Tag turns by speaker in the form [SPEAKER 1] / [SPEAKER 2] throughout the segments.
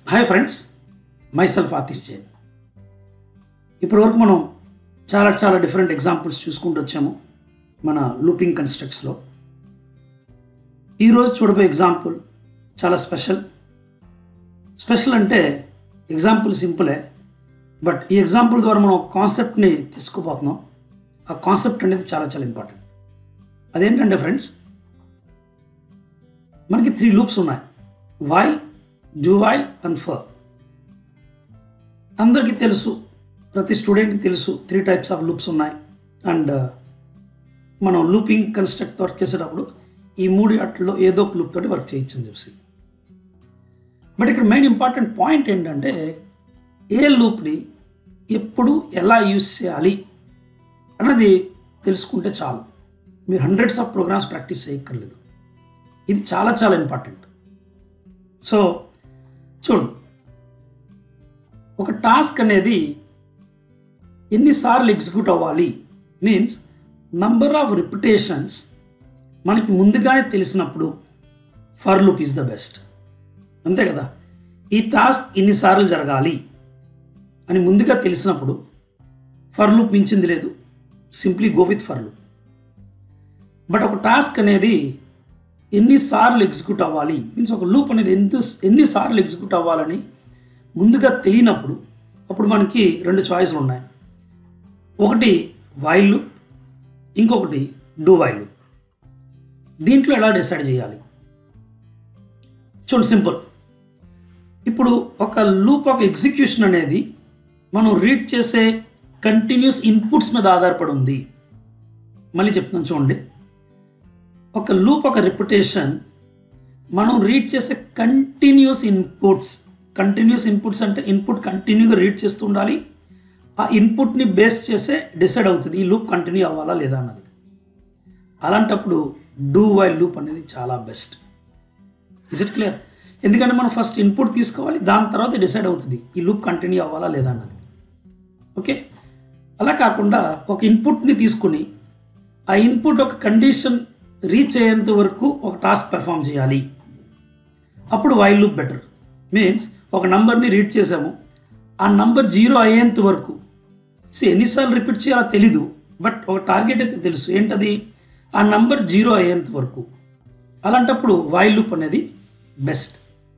[SPEAKER 1] hi friends myself Atish Jain ఇప్పటివరకు మనం చాలా చాలా డిఫరెంట్ ఎగ్జాంపుల్స్ చూసుకుంటూ వచ్చాము మన లూపింగ్ కన్స్ట్రక్ట్స్లో ఈరోజు చూడబోయే ఎగ్జాంపుల్ చాలా స్పెషల్ స్పెషల్ అంటే ఎగ్జాంపుల్ సింపులే బట్ ఈ ఎగ్జాంపుల్ ద్వారా మనం ఒక కాన్సెప్ట్ని తీసుకుపోతున్నాం ఆ కాన్సెప్ట్ అనేది చాలా చాలా ఇంపార్టెంట్ అదేంటంటే ఫ్రెండ్స్ మనకి త్రీ లూప్స్ ఉన్నాయి వైల్ జువైల్ అండ్ ఫర్ అందరికీ తెలుసు ప్రతి స్టూడెంట్కి తెలుసు త్రీ టైప్స్ ఆఫ్ లూప్స్ ఉన్నాయి అండ్ మనం లూపింగ్ కన్స్ట్రక్ట్ వర్క్ చేసేటప్పుడు ఈ మూడు అట్లలో ఏదో ఒక లూప్ తోటి వర్క్ చేయొచ్చు అని చూసి బట్ ఇక్కడ మెయిన్ ఇంపార్టెంట్ పాయింట్ ఏంటంటే ఏ లూప్ని ఎప్పుడు ఎలా యూస్ చేయాలి అన్నది తెలుసుకుంటే చాలు మీరు హండ్రెడ్స్ ఆఫ్ ప్రోగ్రామ్స్ ప్రాక్టీస్ చేయక్కర్లేదు ఇది చాలా చాలా ఇంపార్టెంట్ సో చూడు ఒక టాస్క్ అనేది ఎన్నిసార్లు ఎగ్జిక్యూట్ అవ్వాలి మీన్స్ నంబర్ ఆఫ్ రిపిటేషన్స్ మనకి ముందుగానే తెలిసినప్పుడు for loop is the best అంతే కదా ఈ టాస్క్ ఇన్నిసార్లు జరగాలి అని ముందుగా తెలిసినప్పుడు ఫర్ లూప్ మించింది లేదు simply go with for loop but ఒక టాస్క్ అనేది ఎన్నిసార్లు ఎగ్జిక్యూట్ అవ్వాలి మీన్స్ ఒక లూప్ అనేది ఎంత ఎన్నిసార్లు ఎగ్జిక్యూట్ అవ్వాలని ముందుగా తెలియనప్పుడు అప్పుడు మనకి రెండు చాయిస్లు ఉన్నాయి ఒకటి వైల్ లూప్ ఇంకొకటి డూ వైల్ లూప్ దీంట్లో ఎలా డిసైడ్ చేయాలి చూడండి సింపుల్ ఇప్పుడు ఒక లూప్ ఒక ఎగ్జిక్యూషన్ అనేది మనం రీడ్ చేసే కంటిన్యూస్ ఇన్పుట్స్ మీద ఆధారపడి ఉంది మళ్ళీ చెప్తున్నాను చూడండి ఒక లూప్ ఒక రిపిటేషన్ మనం రీడ్ చేసే కంటిన్యూస్ ఇన్పుట్స్ కంటిన్యూస్ ఇన్పుట్స్ అంటే ఇన్పుట్ కంటిన్యూగా రీడ్ చేస్తూ ఉండాలి ఆ ఇన్పుట్ని బేస్ చేసే డిసైడ్ అవుతుంది ఈ లూప్ కంటిన్యూ అవ్వాలా లేదా అన్నది అలాంటప్పుడు డూ వై లూప్ అనేది చాలా బెస్ట్ ఇస్ ఇట్ క్లియర్ ఎందుకంటే మనం ఫస్ట్ ఇన్పుట్ తీసుకోవాలి దాని తర్వాత డిసైడ్ అవుతుంది ఈ లూప్ కంటిన్యూ అవ్వాలా లేదా అన్నది ఓకే అలా కాకుండా ఒక ఇన్పుట్ని తీసుకుని ఆ ఇన్పుట్ ఒక కండిషన్ రీచ్ అయ్యేంత వరకు ఒక టాస్క్ పెర్ఫామ్ చేయాలి అప్పుడు వైల్ లూప్ బెటర్ మీన్స్ ఒక నంబర్ని రీడ్ చేసాము ఆ నంబర్ జీరో అయ్యేంత వరకు సో ఎన్నిసార్లు రిపీట్ చేయాలో తెలీదు బట్ ఒక టార్గెట్ అయితే తెలుసు ఏంటది ఆ నంబర్ జీరో అయ్యేంత వరకు అలాంటప్పుడు వైల్ లూప్ అనేది బెస్ట్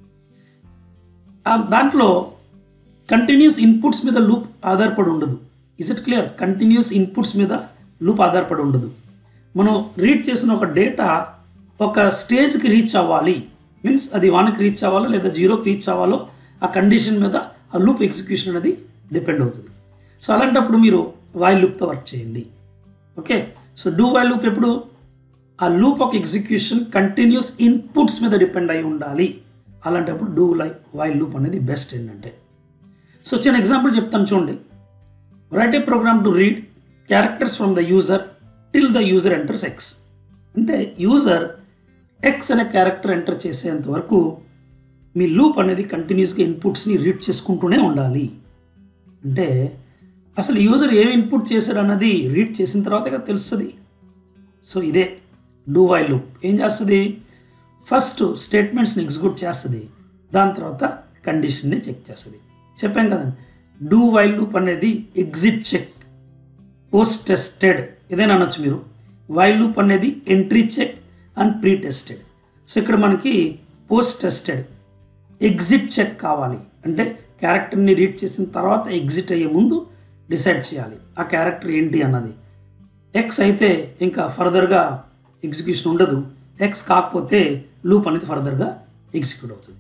[SPEAKER 1] దాంట్లో కంటిన్యూస్ ఇన్పుట్స్ మీద లూప్ ఆధారపడి ఉండదు is it clear continuous inputs మీద లూప్ ఆధారపడి ఉండదు మనం రీడ్ చేసిన ఒక డేటా ఒక స్టేజ్కి రీచ్ అవ్వాలి మీన్స్ అది వన్కి రీచ్ అవ్వాలో లేదా జీరోకి రీచ్ అవ్వాలో ఆ కండిషన్ మీద ఆ లూప్ ఎగ్జిక్యూషన్ అనేది డిపెండ్ అవుతుంది సో అలాంటప్పుడు మీరు వైల్ లూప్తో వర్క్ చేయండి okay so do while loop ఎప్పుడు ఆ loop of execution continuous inputs మీద డిపెండ్ అయి ఉండాలి అలాంటప్పుడు డూ లై వైల్ లూప్ అనేది బెస్ట్ ఏంటంటే సో చిన్న ఎగ్జాంపుల్ చెప్తాను చూడండి write a program to read characters from the user till the user enters X అంటే యూజర్ ఎక్స్ అనే క్యారెక్టర్ ఎంటర్ చేసేంత వరకు మీ లూప్ అనేది కంటిన్యూస్గా ఇన్పుట్స్ని రీడ్ చేసుకుంటూనే ఉండాలి అంటే అసలు యూజర్ ఏం ఇన్పుట్ చేశాడు అన్నది రీడ్ చేసిన తర్వాతే తెలుస్తుంది సో ఇదే డూ వై లూప్ ఏం చేస్తుంది ఫస్ట్ స్టేట్మెంట్స్ని ఎగ్జిక్యూట్ చేస్తుంది దాని తర్వాత కండిషన్ని చెక్ చేస్తుంది చెప్పాం కదండి డూ వైల్ లూప్ అనేది ఎగ్జిట్ చెక్ పోస్ట్ టెస్టెడ్ ఏదైనా అనొచ్చు మీరు వైల్ లూప్ అనేది entry check and pre tested so ఇక్కడ మనకి పోస్ట్ టెస్టెడ్ ఎగ్జిట్ చెక్ కావాలి అంటే క్యారెక్టర్ని రీడ్ చేసిన తర్వాత ఎగ్జిట్ అయ్యే ముందు డిసైడ్ చేయాలి ఆ క్యారెక్టర్ ఏంటి అన్నది ఎక్స్ అయితే ఇంకా ఫర్దర్గా ఎగ్జిక్యూషన్ ఉండదు ఎక్స్ కాకపోతే లూప్ అనేది ఫర్దర్గా ఎగ్జిక్యూట్ అవుతుంది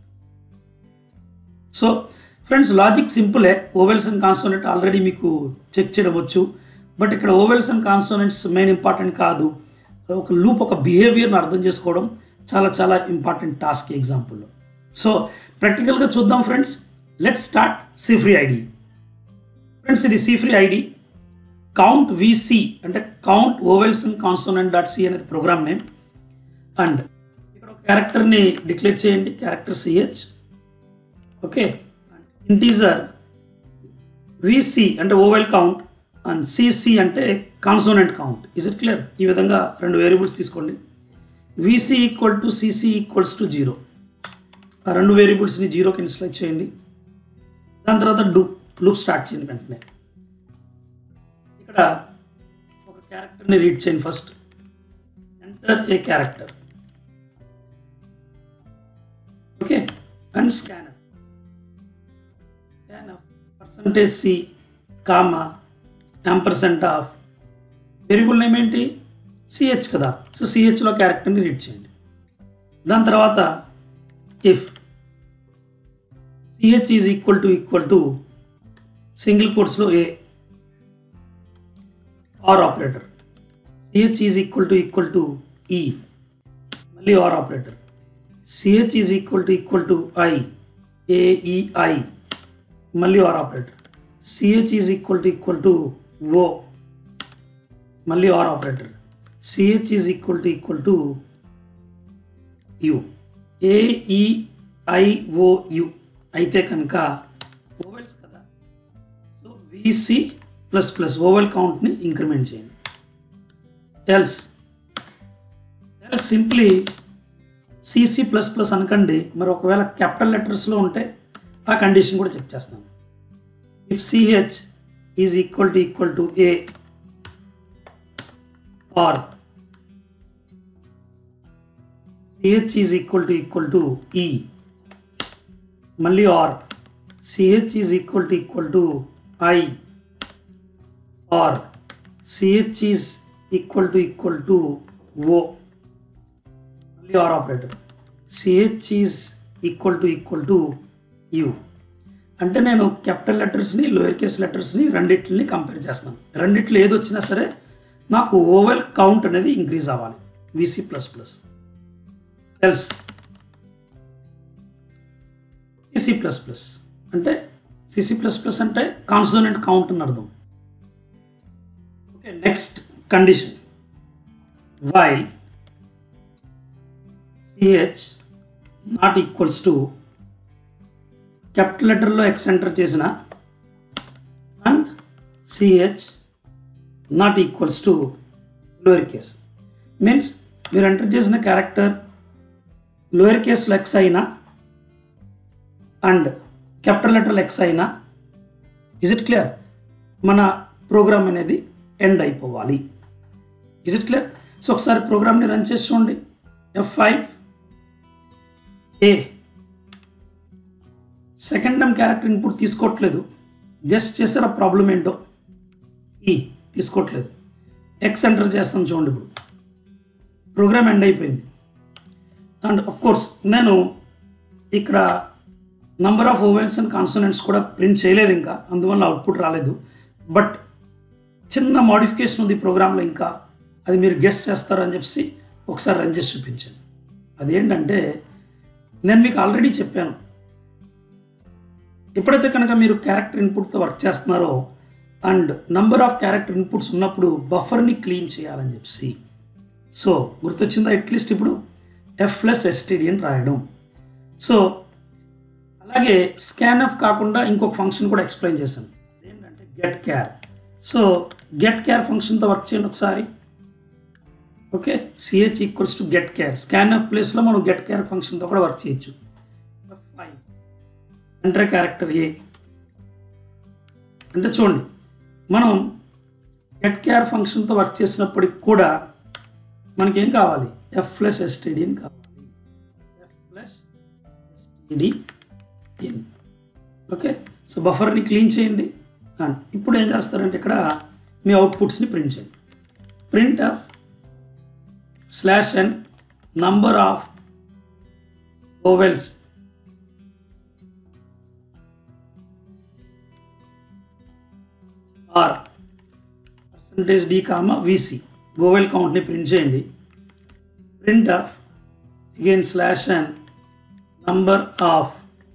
[SPEAKER 1] సో ఫ్రెండ్స్ లాజిక్ సింపులే ఓవెల్స్ అండ్ కాన్సోనెంట్ ఆల్రెడీ మీకు చెక్ చేయడం వచ్చు బట్ ఇక్కడ vowels and consonants main important కాదు ఒక లూప్ ఒక బిహేవియర్ని అర్థం చేసుకోవడం చాలా చాలా ఇంపార్టెంట్ టాస్క్ ఎగ్జాంపుల్లో సో ప్రాక్టికల్గా చూద్దాం friends let start C free ID friends ఇది C free ID count VC అంటే count vowels and consonant dot C అనేది ప్రోగ్రామ్ నేమ్ అండ్ ఇక్కడ ఒక క్యారెక్టర్ని డిక్లేర్ చేయండి character CH okay integer VC అంటే ఓవెల్ కౌంట్ అండ్ సిసి అంటే consonant count is it clear ఈ విధంగా రెండు వేరియబుల్స్ తీసుకోండి VC equal to CC equals to zero ఆ రెండు వేరియబుల్స్ని జీరోకి ఇన్స్లైజ్ చేయండి దాని తర్వాత లూప్ లూప్ స్టార్ట్ చేయండి వెంటనే ఇక్కడ ఒక క్యారెక్టర్ని రీడ్ చేయండి first enter a character okay and scanner scanner percentage C comma ampersand of variable name ఏంటి సిహెచ్ కదా సో సిహెచ్లో క్యారెక్టర్ని రీడ్ చేయండి దాని తర్వాత if CH is equal to equal to single కోట్స్లో A or operator CH is equal to equal to E మళ్ళీ or operator CH is equal to equal to I A E I మళ్ళీ or operator CH is equal to equal to O మళ్ళీ or operator CH is equal to equal to U A E I O U అయితే కనుక vowels కదా so VC plus plus vowel కౌంట్ని increment చేయండి else else simply CC plus plus అనకండి మరి ఒకవేళ capital లెటర్స్లో ఉంటే ఆ కండిషన్ కూడా చెక్ చేస్తాను if CH is equal to equal to A or CH is equal to equal to E మళ్ళీ or CH is equal to equal to I or CH is equal to equal to O మళ్ళీ or operator CH is equal to equal to U అంటే నేను capital లెటర్స్ని lower case లెటర్స్ని రెండిట్లని compare చేస్తాను రెండిట్లో ఏది వచ్చినా సరే నాకు ఓవెల్ కౌంట్ అనేది ఇంక్రీజ్ అవ్వాలి VC plus plus else CC plus plus అంటే సిసి ప్లస్ ప్లస్ అంటే కాన్సోనెంట్ కౌంట్ అని అర్థం okay next condition while CH not equals to capital లెటర్లో ఎక్స్ ఎంటర్ చేసిన and CH not equals to lower case means మీరు enter చేసిన character lower కేస్లో X అయినా అండ్ క్యాపిటల్ లెటర్ ఎక్స్ అయినా ఇజ్ ఇట్ క్లియర్ మన ప్రోగ్రామ్ అనేది end అయిపోవాలి ఇజ్ ఇట్ క్లియర్ సో ఒకసారి ప్రోగ్రామ్ని రన్ చేసి చూడండి F five a second time character input తీసుకోవట్లేదు జస్ట్ చేసారా ప్రాబ్లం ఏంటో ఈ తీసుకోవట్లేదు ఎక్స్ ఎంటర్ చేస్తాం చూడండి ఇప్పుడు ప్రోగ్రామ్ ఎండ్ అయిపోయింది అండ్ ఆఫ్ కోర్స్ నేను ఇక్కడ number of vowels and consonants కూడా ప్రింట్ చేయలేదు ఇంకా అందువల్ల అవుట్పుట్ రాలేదు బట్ చిన్న మోడిఫికేషన్ ఉంది ప్రోగ్రాంలో ఇంకా అది మీరు గెస్ట్ చేస్తారని చెప్పి ఒకసారి రన్ చేసి చూపించాను అదేంటంటే నేను మీకు ఆల్రెడీ చెప్పాను ఎప్పుడైతే కనుక మీరు క్యారెక్టర్ ఇన్పుట్తో వర్క్ చేస్తున్నారో and number of character inputs ఉన్నప్పుడు బఫర్ని క్లీన్ చేయాలని చెప్పి సో గుర్తొచ్చిందా అట్లీస్ట్ ఇప్పుడు ఎఫ్ ప్లస్ ఎస్టీడీ అని రాయడం సో అలాగే స్కాన్ ఎఫ్ కాకుండా ఇంకొక ఫంక్షన్ కూడా ఎక్స్ప్లెయిన్ చేశాను ఏంటంటే get char so get char ఫంక్షన్తో వర్క్ చేయండి ఒకసారి okay CH equals to get char scanf ప్లేస్లో మనం గెట్ కేర్ ఫంక్షన్తో కూడా వర్క్ చేయొచ్చు ఫైవ్ ఎంటర్ క్యారెక్టర్ ఏ అంటే చూడండి మనం గెట్ కేర్ ఫంక్షన్తో వర్క్ చేసినప్పటికి కూడా మనకేం కావాలి ఎఫ్ ప్లస్ ఎస్టీడీ అని కావాలి F plus STD in okay so బఫర్ని క్లీన్ చేయండి అండ్ ఇప్పుడు ఏం చేస్తారంటే ఇక్కడ మీ అవుట్పుట్స్ని ప్రింట్ చేయండి printf slash and number of vowels are percentage D comma VC vowel కౌంట్ని ప్రింట్ చేయండి printf again slash and number of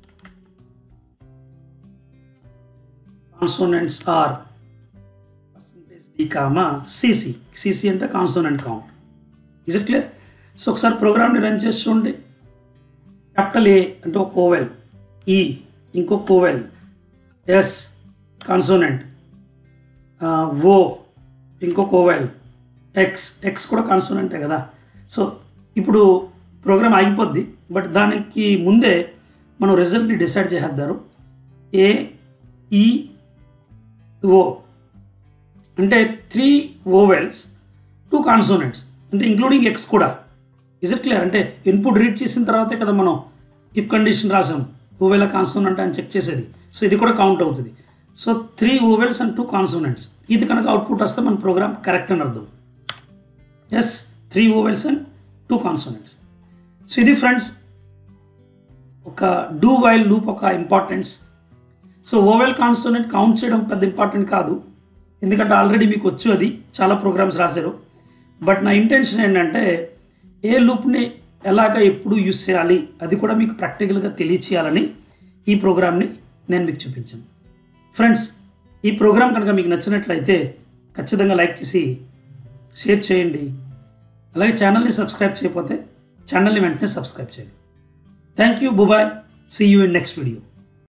[SPEAKER 1] consonants are percentage D comma CC CC అంటే consonant count is it clear so ఒకసారి ప్రోగ్రామ్ని run చేసి చూడండి capital ఏ అంటే ఒక oval ఈ ఇంకొక ఓవెల్ ఎస్ కాన్సోనెంట్ ఓ ఇంకొక ఓవెల్ ఎక్స్ ఎక్స్ కూడా కాన్సోనెంటే కదా సో ఇప్పుడు ప్రోగ్రామ్ ఆగిపోద్ది బట్ దానికి ముందే మనం రిజల్ట్ని డిసైడ్ చేసేద్దారు ఏ ఈ ఓ అంటే త్రీ ఓవెల్స్ టూ కాన్సోనెంట్స్ అంటే ఇంక్లూడింగ్ ఎక్స్ కూడా ఇజ్ ఇట్ క్లియర్ అంటే ఇన్పుట్ రీడ్ చేసిన తర్వాతే కదా మనం ఇఫ్ కండిషన్ రాసాం ఓవెల్ కాన్సోనెంట్ అని చెక్ చేసేది సో ఇది కూడా కౌంట్ అవుతుంది so three vowels and two consonants ఇది కనుక అవుట్పుట్ వస్తే మన ప్రోగ్రామ్ కరెక్ట్ అని అర్థం yes three vowels and two consonants so ఇది ఫ్రెండ్స్ ఒక డూ వైల్ లూప్ ఒక importance so vowel consonant count చేయడం పెద్ద ఇంపార్టెంట్ కాదు ఎందుకంటే ఆల్రెడీ మీకు వచ్చు అది చాలా ప్రోగ్రామ్స్ రాశారు బట్ నా ఇంటెన్షన్ ఏంటంటే ఏ లూప్ని ఎలాగ ఎప్పుడు యూస్ చేయాలి అది కూడా మీకు ప్రాక్టికల్గా తెలియచేయాలని ఈ ప్రోగ్రామ్ని నేను మీకు చూపించాను ఫ్రెండ్స్ ఈ ప్రోగ్రామ్ కనుక మీకు నచ్చినట్లయితే ఖచ్చితంగా లైక్ చేసి షేర్ చేయండి అలాగే ఛానల్ని సబ్స్క్రైబ్ చేయకపోతే ఛానల్ని వెంటనే సబ్స్క్రైబ్ చేయండి thank you bye bye see you in next video